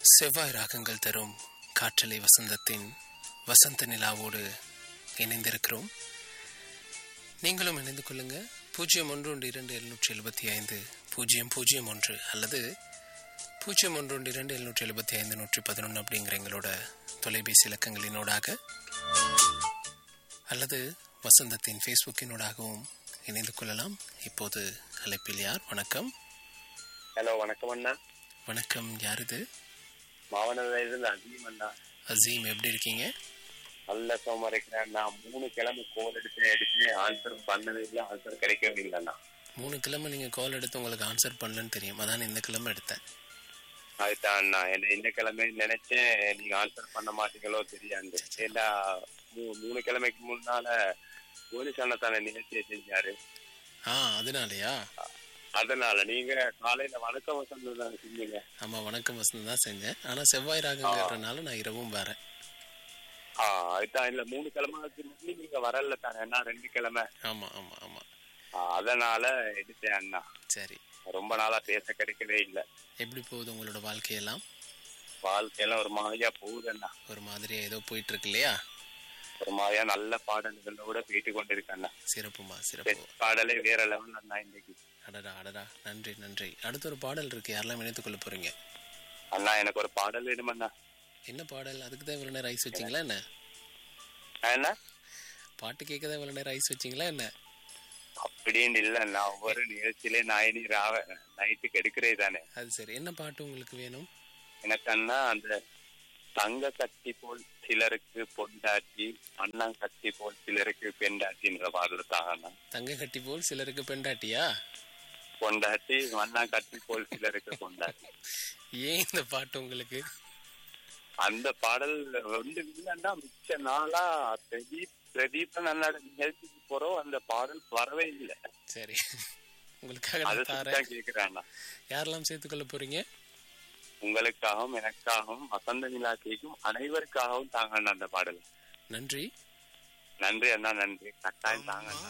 செவ்வாய் ராகங்கள் தரும் காற்றலை வசந்தத்தின் வசந்த நிலாவோடு இணைந்திருக்கிறோம் நீங்களும் இணைந்து கொள்ளுங்க பூஜ்ஜியம் ஒன்று ஒன்று இரண்டு எழுநூற்றி எழுபத்தி ஐந்து பூஜ்ஜியம் பூஜ்ஜியம் ஒன்று அல்லது பூஜ்ஜியம் ஒன்று ஒன்று இரண்டு எழுநூற்றி எழுபத்தி ஐந்து நூற்றி பதினொன்று அப்படிங்கிற எங்களோட தொலைபேசி இலக்கங்களினூடாக அல்லது வசந்தத்தின் ஃபேஸ்புக்கினூடாகவும் இணைந்து கொள்ளலாம் இப்போது அழைப்பில் யார் வணக்கம் ஹலோ வணக்கம் அண்ணா வணக்கம் யார் இது மாவனத்துல இருந்து அசீம் அண்ணா அசீம் எப்படி இருக்கீங்க நல்ல சோமா இருக்கிறேன் நான் மூணு கிழமை கோல் எடுத்து எடுத்து ஆன்சர் பண்ணவே இல்லை ஆன்சர் கிடைக்கவே இல்லை அண்ணா மூணு கிழமை நீங்கள் கால் எடுத்து உங்களுக்கு ஆன்சர் பண்ணலன்னு தெரியும் அதான் இந்த கிழமை எடுத்தேன் அதுதான் அண்ணா என்ன இந்த கிழமை நினைச்சேன் நீங்க ஆன்சர் பண்ண மாட்டீங்களோ தெரியாது ஏன்னா மூ- மூணு கிழமைக்கு முன்னால போலீஸ் அண்ணா தானே நிகழ்ச்சியை செஞ்சாரு ஆ அதனாலயா அதனால நீங்க காலையில வணக்கம் வசந்தம் தானே செஞ்சீங்க ஆமாம் வணக்கம் வசந்த் தான் செஞ்சேன் ஆனால் செவ்வாய் ராகங்கிறதுனால நான் இரவும் வரேன் ஆ அதுதான் இல்ல மூணு கிழமைக்கு முன்னாடி நீங்க வரல தானே அண்ணா ரெண்டு கிழமை ஆமாம் ஆமாம் ஆமாம் ஆ, அதனால எடுத்தேன் அண்ணா சரி ரொம்ப நாளா பேச கிடைக்கவே இல்லை எப்படி போகுது உங்களோட வாழ்க்கையெல்லாம் வாழ்க்கையெல்லாம் ஒரு மாதிரியா போகுதுண்ணா ஒரு மாதிரியா ஏதோ போயிட்டு இருக்கு இல்லையா ஒரு மாதிரியா நல்ல பாடல்களோட போயிட்டு கொண்டிருக்கேண்ணா சிறப்புமா சிறப்பு பாடலே வேற லெவல் அண்ணா இன்னைக்கு அடடா அடடா நன்றி நன்றி அடுத்த ஒரு பாடல் இருக்கு யாரெல்லாம் இணைத்துக் கொள்ள போறீங்க அண்ணா எனக்கு ஒரு பாடல் வேணுமண்ணா என்ன பாடல் அதுக்கு தான் இவ்வளோ நேரம் ஐஸ் வச்சிங்களா என்ன ஆ, என்ன பாட்டு கேட்க தான் இவ்வளோ நேரம் ஐஸ் வச்சிங்களா என்ன அப்படின்னு இல்லண்ணா ஒவ்வொரு நிகழ்ச்சியிலே நான் இனி ராவ நைட்டுக்கு எடுக்கிறே தானே அது சரி என்ன பாட்டு உங்களுக்கு வேணும் எனக்கு அண்ணா அந்த தங்க கட்டி போல் சிலருக்கு பொண்டாட்டி அண்ணா கட்டி போல் சிலருக்கு பெண்டாட்டின்ற பாடல் தாங்க அண்ணா தங்க கட்டி போல் சிலருக்கு பெண்டாட்டியா பொண்டாட்டி அண்ணா கட்டி போல் சிலருக்கு பொண்டாட்டி ஏன் இந்த பாட்டு உங்களுக்கு அந்த பாடல் வந்து இல்லைன்னா மிச்ச நாளா பிரதீப் பிரதீபன் அண்ணாட நிகழ்ச்சிக்கு போறோம் அந்த பாடல் வரவே இல்லை சரி உங்களுக்காக அதை நான் தாரேன் தான் கேக்குறாண்ணா யாரெல்லாம் சேர்த்துக்கொள்ள போறீங்க உங்களுக்காகவும் எனக்காகவும் வசந்த நிலா கேக்கும் அனைவருக்காகவும் தாங்க அண்ணா அந்த பாடல் நன்றி நன்றி அண்ணா நன்றி கட்டாயம் தாங்க அண்ணா